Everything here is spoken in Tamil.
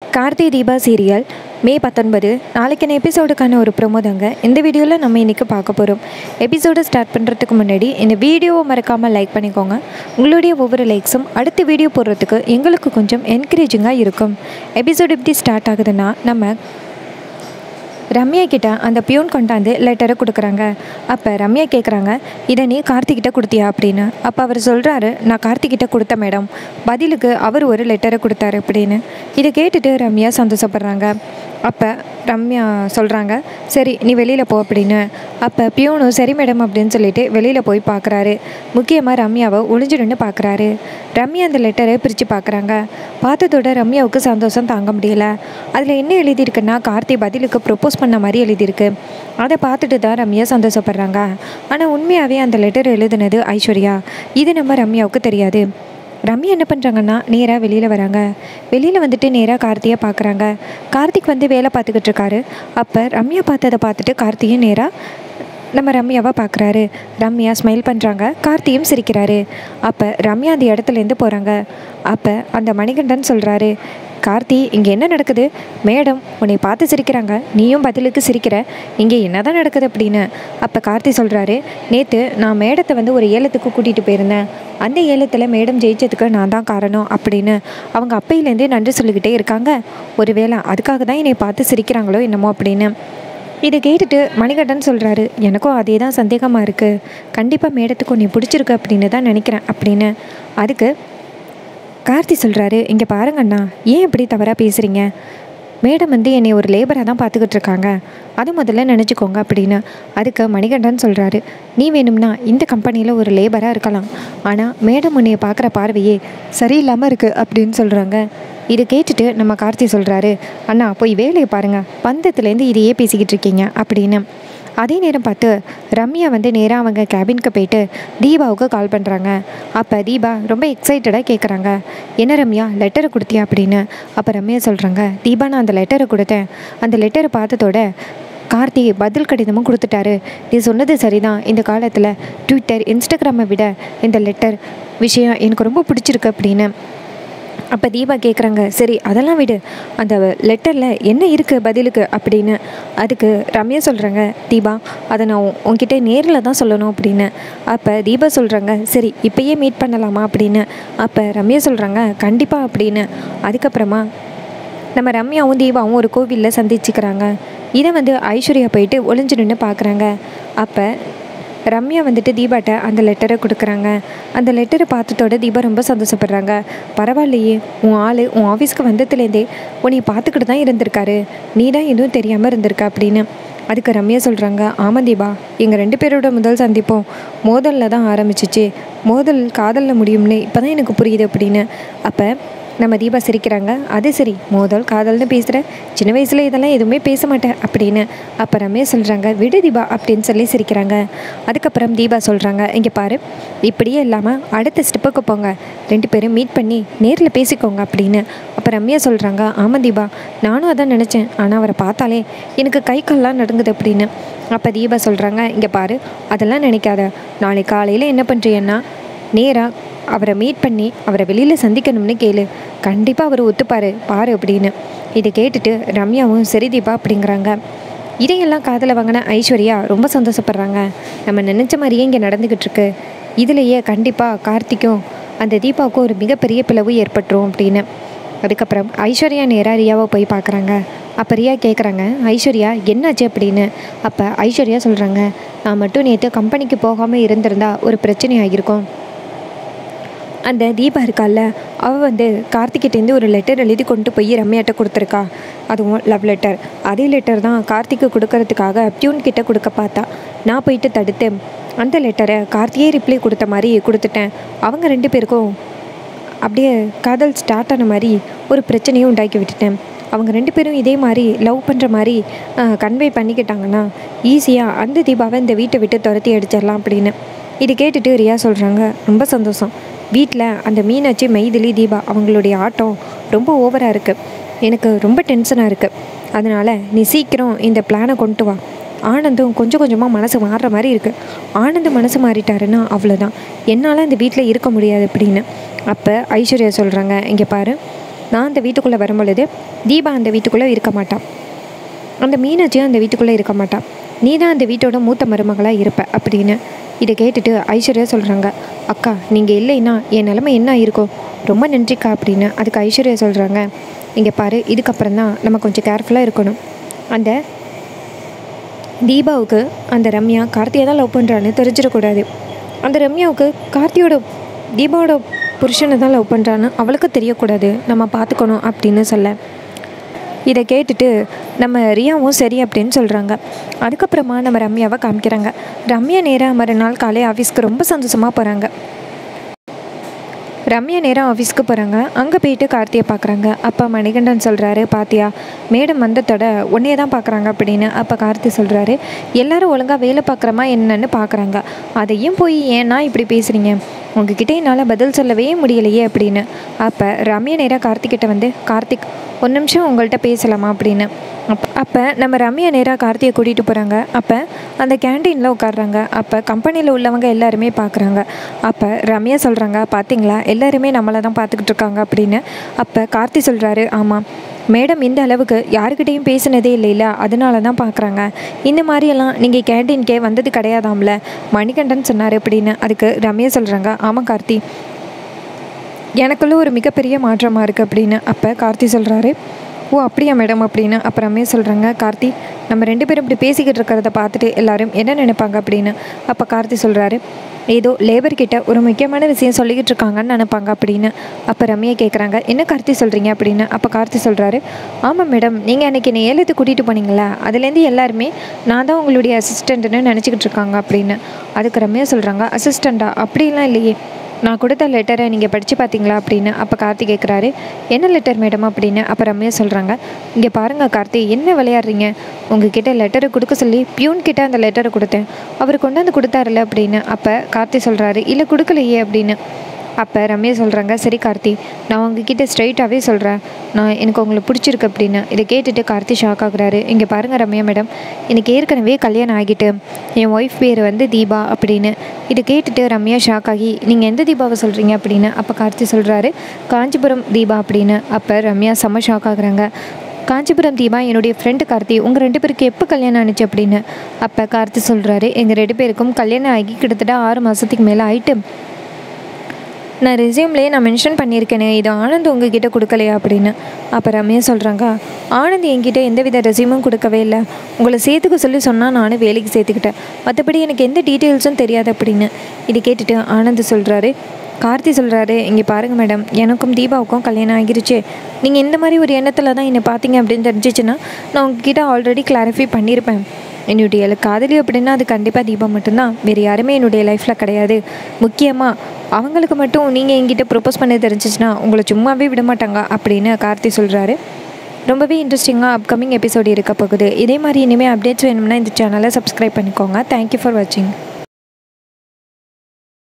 கார்த்தி தீபா சீரியல் மே பத்தொன்பது நாளைக்கான எபிசோடுக்கான ஒரு ப்ரோமோ தாங்க இந்த வீடியோவில் நம்ம இன்றைக்கி பார்க்க போகிறோம் எபிசோடை ஸ்டார்ட் பண்ணுறதுக்கு முன்னாடி இந்த வீடியோவை மறக்காமல் லைக் பண்ணிக்கோங்க உங்களுடைய ஒவ்வொரு லைக்ஸும் அடுத்த வீடியோ போடுறதுக்கு எங்களுக்கு கொஞ்சம் என்கரேஜிங்காக இருக்கும் எபிசோடு எப்படி ஸ்டார்ட் ஆகுதுன்னா நம்ம ரம்யா கிட்ட அந்த பியூன் கொண்டாந்து லெட்டரை கொடுக்குறாங்க அப்போ ரம்யா கேட்குறாங்க இதை நீ கார்த்திகிட்ட கொடுத்தியா அப்படின்னு அப்போ அவர் சொல்கிறாரு நான் கார்த்திகிட்ட கொடுத்தேன் மேடம் பதிலுக்கு அவர் ஒரு லெட்டரை கொடுத்தாரு அப்படின்னு இதை கேட்டுட்டு ரம்யா சந்தோஷப்படுறாங்க அப்போ ரம்யா சொல்கிறாங்க சரி நீ வெளியில் போ அப்படின்னு அப்போ பியூனும் சரி மேடம் அப்படின்னு சொல்லிட்டு வெளியில் போய் பார்க்குறாரு முக்கியமாக ரம்யாவை ஒளிஞ்சு நின்று பார்க்குறாரு ரம்யா அந்த லெட்டரை பிரித்து பார்க்குறாங்க பார்த்ததோட ரம்யாவுக்கு சந்தோஷம் தாங்க முடியல அதில் என்ன எழுதியிருக்குன்னா கார்த்தி பதிலுக்கு ப்ரொப்போஸ் பண்ண மாதிரி எழுதியிருக்கு அதை பார்த்துட்டு தான் ரம்யா சந்தோஷப்படுறாங்க ஆனால் உண்மையாகவே அந்த லெட்டர் எழுதுனது ஐஸ்வர்யா இது நம்ம ரம்யாவுக்கு தெரியாது ரம்யா என்ன பண்ணுறாங்கன்னா நேராக வெளியில் வராங்க வெளியில் வந்துட்டு நேராக கார்த்தியை பார்க்குறாங்க கார்த்திக் வந்து வேலை பார்த்துக்கிட்டு இருக்காரு அப்போ ரம்யா பார்த்ததை பார்த்துட்டு கார்த்தியும் நேராக நம்ம ரம்யாவை பார்க்குறாரு ரம்யா ஸ்மைல் பண்ணுறாங்க கார்த்தியும் சிரிக்கிறாரு அப்போ ரம்யா அந்த இடத்துலேருந்து போகிறாங்க அப்போ அந்த மணிகண்டன் சொல்கிறாரு கார்த்தி இங்கே என்ன நடக்குது மேடம் உன்னை பார்த்து சிரிக்கிறாங்க நீயும் பதிலுக்கு சிரிக்கிற இங்கே என்ன தான் நடக்குது அப்படின்னு அப்போ கார்த்தி சொல்கிறாரு நேற்று நான் மேடத்தை வந்து ஒரு ஏலத்துக்கு கூட்டிகிட்டு போயிருந்தேன் அந்த ஏலத்தில் மேடம் ஜெயிச்சதுக்கு நான் தான் காரணம் அப்படின்னு அவங்க அப்பையிலேருந்தே நன்றி சொல்லிக்கிட்டே இருக்காங்க ஒருவேளை அதுக்காக தான் என்னை பார்த்து சிரிக்கிறாங்களோ என்னமோ அப்படின்னு இதை கேட்டுட்டு மணிகண்டன் சொல்கிறாரு எனக்கும் அதே தான் சந்தேகமாக இருக்குது கண்டிப்பாக மேடத்துக்கு உன்னை பிடிச்சிருக்கு அப்படின்னு தான் நினைக்கிறேன் அப்படின்னு அதுக்கு கார்த்தி சொல்கிறாரு இங்கே பாருங்கண்ணா ஏன் இப்படி தவறாக பேசுகிறீங்க மேடம் வந்து என்னை ஒரு லேபராக தான் பார்த்துக்கிட்டு இருக்காங்க அது முதல்ல நினச்சிக்கோங்க அப்படின்னு அதுக்கு மணிகண்டன் சொல்கிறாரு நீ வேணும்னா இந்த கம்பெனியில் ஒரு லேபராக இருக்கலாம் ஆனால் மேடம் உன்னைய பார்க்குற பார்வையே சரியில்லாமல் இருக்குது அப்படின்னு சொல்கிறாங்க இதை கேட்டுட்டு நம்ம கார்த்தி சொல்கிறாரு அண்ணா போய் வேலையை பாருங்கள் பந்தத்துலேருந்து இதையே பேசிக்கிட்டு இருக்கீங்க அப்படின்னு அதே நேரம் பார்த்து ரம்யா வந்து நேராக அவங்க கேபினுக்கு போயிட்டு தீபாவுக்கு கால் பண்ணுறாங்க அப்போ தீபா ரொம்ப எக்ஸைட்டடாக கேட்குறாங்க என்ன ரம்யா லெட்டரை கொடுத்தியா அப்படின்னு அப்போ ரம்யா சொல்கிறாங்க தீபா நான் அந்த லெட்டரை கொடுத்தேன் அந்த லெட்டரை பார்த்ததோட கார்த்தி பதில் கடிதமும் கொடுத்துட்டாரு நீ சொன்னது சரிதான் இந்த காலத்தில் ட்விட்டர் இன்ஸ்டாகிராமை விட இந்த லெட்டர் விஷயம் எனக்கு ரொம்ப பிடிச்சிருக்கு அப்படின்னு அப்போ தீபா கேட்குறாங்க சரி அதெல்லாம் விடு அந்த லெட்டரில் என்ன இருக்குது பதிலுக்கு அப்படின்னு அதுக்கு ரம்யா சொல்கிறாங்க தீபா அதை நான் உன்- உன்கிட்ட நேரில் தான் சொல்லணும் அப்படின்னு அப்போ தீபா சொல்கிறாங்க சரி இப்பயே மீட் பண்ணலாமா அப்படின்னு அப்போ ரம்யா சொல்கிறாங்க கண்டிப்பாக அப்படின்னு அதுக்கப்புறமா நம்ம ரம்யாவும் தீபாவும் ஒரு கோவிலில் சந்திச்சுக்கிறாங்க இதை வந்து ஐஸ்வர்யா போயிட்டு ஒளிஞ்சு நின்று பார்க்குறாங்க அப்போ ரம்யா வந்துட்டு தீபாட்ட அந்த லெட்டரை கொடுக்குறாங்க அந்த லெட்டரை பார்த்ததோட தீபா ரொம்ப சந்தோஷப்படுறாங்க பரவாயில்லையே உன் ஆள் உன் ஆஃபீஸ்க்கு வந்ததுலேருந்தே உன்னை பார்த்துக்கிட்டு தான் இருந்திருக்காரு நீ தான் எதுவும் தெரியாமல் இருந்திருக்க அப்படின்னு அதுக்கு ரம்யா சொல்கிறாங்க ஆமாம் தீபா எங்கள் ரெண்டு பேரோட முதல் சந்திப்போம் மோதலில் தான் ஆரம்பிச்சிச்சு மோதல் காதலில் முடியும்னு இப்போ தான் எனக்கு புரியுது அப்படின்னு அப்போ நம்ம தீபா சிரிக்கிறாங்க அது சரி மோதல் காதல்னு பேசுகிற சின்ன வயசில் இதெல்லாம் எதுவுமே பேச மாட்டேன் அப்படின்னு அப்போ ரமேஷ் சொல்கிறாங்க விடு தீபா அப்படின்னு சொல்லி சிரிக்கிறாங்க அதுக்கப்புறம் தீபா சொல்கிறாங்க இங்கே பாரு இப்படியே இல்லாமல் அடுத்த ஸ்டெப்புக்கு போங்க ரெண்டு பேரும் மீட் பண்ணி நேரில் பேசிக்கோங்க அப்படின்னு அப்போ ரம்யா சொல்கிறாங்க ஆமாம் தீபா நானும் அதான் நினச்சேன் ஆனால் அவரை பார்த்தாலே எனக்கு கை கால்லாம் நடுங்குது அப்படின்னு அப்போ தீபா சொல்கிறாங்க இங்கே பாரு அதெல்லாம் நினைக்காத நாளை காலையில் என்ன பண்ணுறீங்கன்னா நேராக அவரை மீட் பண்ணி அவரை வெளியில் சந்திக்கணும்னு கேளு கண்டிப்பாக அவர் ஒத்துப்பாரு பாரு அப்படின்னு இதை கேட்டுட்டு ரம்யாவும் சரி தீபா அப்படிங்கிறாங்க இதையெல்லாம் காதில் வாங்கின ஐஸ்வர்யா ரொம்ப சந்தோஷப்படுறாங்க நம்ம நினச்ச மாதிரியே இங்கே நடந்துக்கிட்டு இருக்கு இதுலேயே கண்டிப்பாக கார்த்திக்கும் அந்த தீபாவுக்கும் ஒரு மிகப்பெரிய பிளவு ஏற்பட்டுரும் அப்படின்னு அதுக்கப்புறம் ஐஸ்வர்யா நேராக ரியாவை போய் பார்க்குறாங்க அப்போ ரியா கேட்குறாங்க ஐஸ்வர்யா என்னாச்சு அப்படின்னு அப்போ ஐஸ்வர்யா சொல்கிறாங்க நான் மட்டும் நேற்று கம்பெனிக்கு போகாமல் இருந்திருந்தா ஒரு பிரச்சனை ஆகியிருக்கும் அந்த தீபா இருக்கால்ல அவள் வந்து கார்த்திகிட்டேருந்து ஒரு லெட்டர் எழுதி கொண்டு போய் ரம்யாட்ட கொடுத்துருக்கா அதுவும் லவ் லெட்டர் அதே லெட்டர் தான் கார்த்திக்கு கொடுக்கறதுக்காக பியூன் கிட்ட கொடுக்க பார்த்தா நான் போயிட்டு தடுத்து அந்த லெட்டரை கார்த்தியே ரிப்ளை கொடுத்த மாதிரி கொடுத்துட்டேன் அவங்க ரெண்டு பேருக்கும் அப்படியே காதல் ஸ்டார்ட் ஆன மாதிரி ஒரு பிரச்சனையும் உண்டாக்கி விட்டுட்டேன் அவங்க ரெண்டு பேரும் இதே மாதிரி லவ் பண்ணுற மாதிரி கன்வே பண்ணிக்கிட்டாங்கன்னா ஈஸியாக அந்த தீபாவை இந்த வீட்டை விட்டு துரத்தி அடிச்சிடலாம் அப்படின்னு இது கேட்டுட்டு ரியா சொல்கிறாங்க ரொம்ப சந்தோஷம் வீட்டில் அந்த மீனாட்சி மைதிலி தீபா அவங்களுடைய ஆட்டம் ரொம்ப ஓவராக இருக்குது எனக்கு ரொம்ப டென்ஷனாக இருக்குது அதனால் நீ சீக்கிரம் இந்த பிளானை கொண்டு வா ஆனந்தும் கொஞ்சம் கொஞ்சமாக மனசு மாறுற மாதிரி இருக்குது ஆனந்த் மனசு மாறிட்டாருன்னா அவ்வளோதான் என்னால் இந்த வீட்டில் இருக்க முடியாது அப்படின்னு அப்போ ஐஸ்வர்யா சொல்கிறாங்க இங்கே பாரு நான் அந்த வீட்டுக்குள்ளே வரும்பொழுது தீபா அந்த வீட்டுக்குள்ளே இருக்க மாட்டான் அந்த மீனாட்சியும் அந்த வீட்டுக்குள்ளே இருக்க மாட்டான் நீ தான் அந்த வீட்டோட மூத்த மருமகளாக இருப்ப அப்படின்னு இதை கேட்டுட்டு ஐஸ்வர்யா சொல்கிறாங்க அக்கா நீங்கள் இல்லைன்னா என் நிலமை என்ன இருக்கும் ரொம்ப நன்றிக்கா அப்படின்னு அதுக்கு ஐஸ்வர்யா சொல்கிறாங்க இங்கே பாரு இதுக்கப்புறம் தான் நம்ம கொஞ்சம் கேர்ஃபுல்லாக இருக்கணும் அந்த தீபாவுக்கு அந்த ரம்யா கார்த்தியை தான் லவ் பண்ணுறான்னு தெரிஞ்சிடக்கூடாது அந்த ரம்யாவுக்கு கார்த்தியோட தீபாவோட புருஷனை தான் லவ் பண்ணுறான்னு அவளுக்கு தெரியக்கூடாது நம்ம பார்த்துக்கணும் அப்படின்னு சொல்ல இதை கேட்டுட்டு நம்ம ரியாவும் சரி அப்படின்னு சொல்கிறாங்க அதுக்கப்புறமா நம்ம ரம்யாவை காமிக்கிறாங்க ரம்யா நேராக மறுநாள் காலை ஆஃபீஸ்க்கு ரொம்ப சந்தோஷமாக போகிறாங்க ரம்யா நேராக ஆஃபீஸ்க்கு போகிறாங்க அங்கே போயிட்டு கார்த்தியை பார்க்குறாங்க அப்பா மணிகண்டன் சொல்கிறாரு பாத்தியா மேடம் வந்ததோட உன்னையே தான் பார்க்குறாங்க அப்படின்னு அப்போ கார்த்தி சொல்கிறாரு எல்லாரும் ஒழுங்காக வேலை பார்க்குறமா என்னன்னு பார்க்குறாங்க அதையும் போய் ஏன்னா இப்படி பேசுகிறீங்க உங்ககிட்ட என்னால் பதில் சொல்லவே முடியலையே அப்படின்னு அப்போ ரம்யா நேராக கார்த்திக்கிட்ட வந்து கார்த்திக் ஒரு நிமிஷம் உங்கள்கிட்ட பேசலாமா அப்படின்னு அப்போ அப்போ நம்ம ரம்யா நேராக கார்த்தியை கூட்டிகிட்டு போகிறாங்க அப்போ அந்த கேன்டீனில் உட்காடுறாங்க அப்போ கம்பெனியில் உள்ளவங்க எல்லாருமே பார்க்குறாங்க அப்போ ரம்யா சொல்கிறாங்க பார்த்தீங்களா எல்லாருமே நம்மளை தான் பார்த்துக்கிட்டு இருக்காங்க அப்படின்னு அப்போ கார்த்தி சொல்கிறாரு ஆமாம் மேடம் இந்த அளவுக்கு யாருக்கிட்டேயும் பேசினதே இல்லைல்ல அதனால தான் பார்க்குறாங்க இந்த மாதிரியெல்லாம் நீங்கள் கேன்டீன்கே வந்தது கிடையாதாம்ல மணிகண்டன் சொன்னார் அப்படின்னு அதுக்கு ரம்யா சொல்கிறாங்க ஆமாம் கார்த்தி எனக்குள்ள ஒரு மிகப்பெரிய மாற்றமாக இருக்குது அப்படின்னு அப்போ கார்த்தி சொல்கிறாரு ஓ அப்படியா மேடம் அப்படின்னு அப்புறமே சொல்கிறாங்க கார்த்தி நம்ம ரெண்டு பேரும் இப்படி பேசிக்கிட்டு இருக்கிறத பார்த்துட்டு எல்லாரும் என்ன நினைப்பாங்க அப்படின்னு அப்போ கார்த்தி சொல்கிறாரு ஏதோ லேபர் கிட்ட ஒரு முக்கியமான விஷயம் சொல்லிக்கிட்டு இருக்காங்கன்னு நினைப்பாங்க அப்படின்னு அப்போ ரம்யா கேட்குறாங்க என்ன கார்த்தி சொல்கிறீங்க அப்படின்னு அப்போ கார்த்தி சொல்கிறாரு ஆமாம் மேடம் நீங்கள் அன்றைக்கி என்னை ஏலத்துக்கு கூட்டிகிட்டு போனீங்களா அதுலேருந்து எல்லாருமே நான் தான் உங்களுடைய அசிஸ்டண்ட்டுன்னு நினச்சிக்கிட்டு இருக்காங்க அப்படின்னு அதுக்கு ரம்யா சொல்கிறாங்க அசிஸ்டண்ட்டா அப்படிலாம் இல்லையே நான் கொடுத்த லெட்டரை நீங்கள் படித்து பார்த்தீங்களா அப்படின்னு அப்போ கார்த்தி கேட்குறாரு என்ன லெட்டர் மேடம் அப்படின்னு அப்போ ரம்யா சொல்கிறாங்க இங்கே பாருங்கள் கார்த்தி என்ன விளையாடுறீங்க உங்ககிட்ட லெட்டரை கொடுக்க சொல்லி பியூன் கிட்ட அந்த லெட்டரை கொடுத்தேன் அவர் கொண்டு வந்து கொடுத்தாருல அப்படின்னு அப்போ கார்த்தி சொல்கிறாரு இல்லை கொடுக்கலையே அப்படின்னு அப்போ ரம்யா சொல்கிறாங்க சரி கார்த்தி நான் உங்ககிட்ட ஸ்ட்ரைட்டாகவே சொல்கிறேன் நான் எனக்கு உங்களை பிடிச்சிருக்கு அப்படின்னு இதை கேட்டுட்டு கார்த்தி ஷாக் ஆகுறாரு இங்கே பாருங்கள் ரம்யா மேடம் எனக்கு ஏற்கனவே கல்யாணம் ஆகிட்டு என் ஒய்ஃப் பேர் வந்து தீபா அப்படின்னு இதை கேட்டுட்டு ரம்யா ஷாக் ஆகி நீங்கள் எந்த தீபாவை சொல்கிறீங்க அப்படின்னு அப்போ கார்த்தி சொல்கிறாரு காஞ்சிபுரம் தீபா அப்படின்னு அப்போ ரம்யா செம்ம ஷாக் ஆகுறாங்க காஞ்சிபுரம் தீபா என்னுடைய ஃப்ரெண்டு கார்த்தி உங்கள் ரெண்டு பேருக்கு எப்போ கல்யாணம் ஆனிச்சு அப்படின்னு அப்போ கார்த்தி சொல்கிறாரு எங்கள் ரெண்டு பேருக்கும் கல்யாணம் ஆகி கிட்டத்தட்ட ஆறு மாதத்துக்கு மேலே ஆயிட்டு நான் ரெசியூம்லேயே நான் மென்ஷன் பண்ணியிருக்கேனே இது ஆனந்த் உங்ககிட்ட கொடுக்கலையா அப்படின்னு அப்போ ரம்யா சொல்கிறாங்க ஆனந்த் என்கிட்ட எந்தவித ரெசியூமும் கொடுக்கவே இல்லை உங்களை சேர்த்துக்க சொல்லி சொன்னால் நானும் வேலைக்கு சேர்த்துக்கிட்டேன் மற்றபடி எனக்கு எந்த டீட்டெயில்ஸும் தெரியாது அப்படின்னு இது கேட்டுட்டு ஆனந்த் சொல்கிறாரு கார்த்தி சொல்கிறாரு இங்கே பாருங்கள் மேடம் எனக்கும் தீபாவுக்கும் கல்யாணம் ஆகிருச்சு நீங்கள் இந்த மாதிரி ஒரு எண்ணத்தில் தான் என்னை பார்த்தீங்க அப்படின்னு தெரிஞ்சிச்சுன்னா நான் உங்ககிட்ட ஆல்ரெடி கிளாரிஃபை பண்ணியிருப்பேன் என்னுடைய காதலி அப்படின்னா அது கண்டிப்பாக தீபா மட்டும்தான் வேறு யாருமே என்னுடைய லைஃப்பில் கிடையாது முக்கியமாக அவங்களுக்கு மட்டும் நீங்கள் என்கிட்ட ப்ரொப்போஸ் பண்ண தெரிஞ்சிச்சுன்னா உங்களை சும்மாவே விட மாட்டாங்க அப்படின்னு கார்த்தி சொல்கிறாரு ரொம்பவே இன்ட்ரெஸ்டிங்காக அப்கமிங் எபிசோடு இருக்க போகுது இதே மாதிரி இனிமேல் அப்டேட்ஸ் வேணும்னா இந்த சேனலை சப்ஸ்கிரைப் பண்ணிக்கோங்க தேங்க்யூ ஃபார் வாட்சிங்